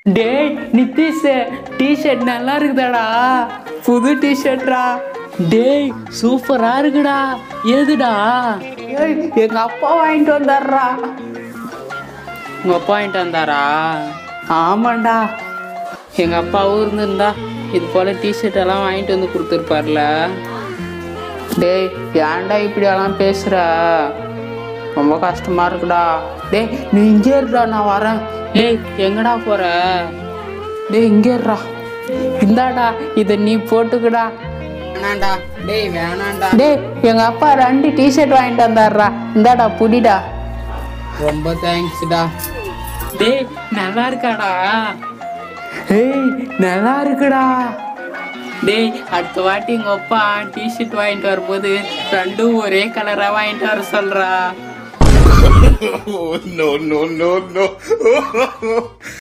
டேய் நிதிஷ் டிஷர்ட் நல்லா இருக்குதாடா புது டிஷர்ட்ரா டேய் சூப்பரா இருக்குடா எதுடா ஏய் எங்க அப்பா வாங்கிட்டு வந்தாருடா உங்க அப்பா வாங்கிட்டு வந்தாரா ஆமாண்டா எங்க அப்பா ஊர்ந்து இருந்தா இது போல டிஷர்ட் எல்லாம் வாங்கிட்டு வந்து கொடுத்துருப்பார்ல டேய் ஏன்டா இப்படியெல்லாம் பேசுற ரொம்ப கஷ்டமா இருக்குடா டேய் நீ இங்கே இருடா நான் வரேன் டேய் எங்கடா போற டேய் இங்கே இருடா இந்தாடா இதை நீ போட்டுக்கடா வேணாண்டா டேய் வேணாண்டா டேய் எங்க அப்பா ரெண்டு டிஷர்ட் வாங்கிட்டு வந்தாருடா இந்தாடா புடிடா ரொம்ப தேங்க்ஸ்டா டேய் நல்லா இருக்காடா ஏய் நல்லா இருக்குடா டேய் அடுத்த வாட்டி எங்க அப்பா டிஷர்ட் வாங்கிட்டு வரும்போது ரெண்டும் ஒரே கலரா வாங்கிட்டு வர சொல்றா Oh, no, no, no, no.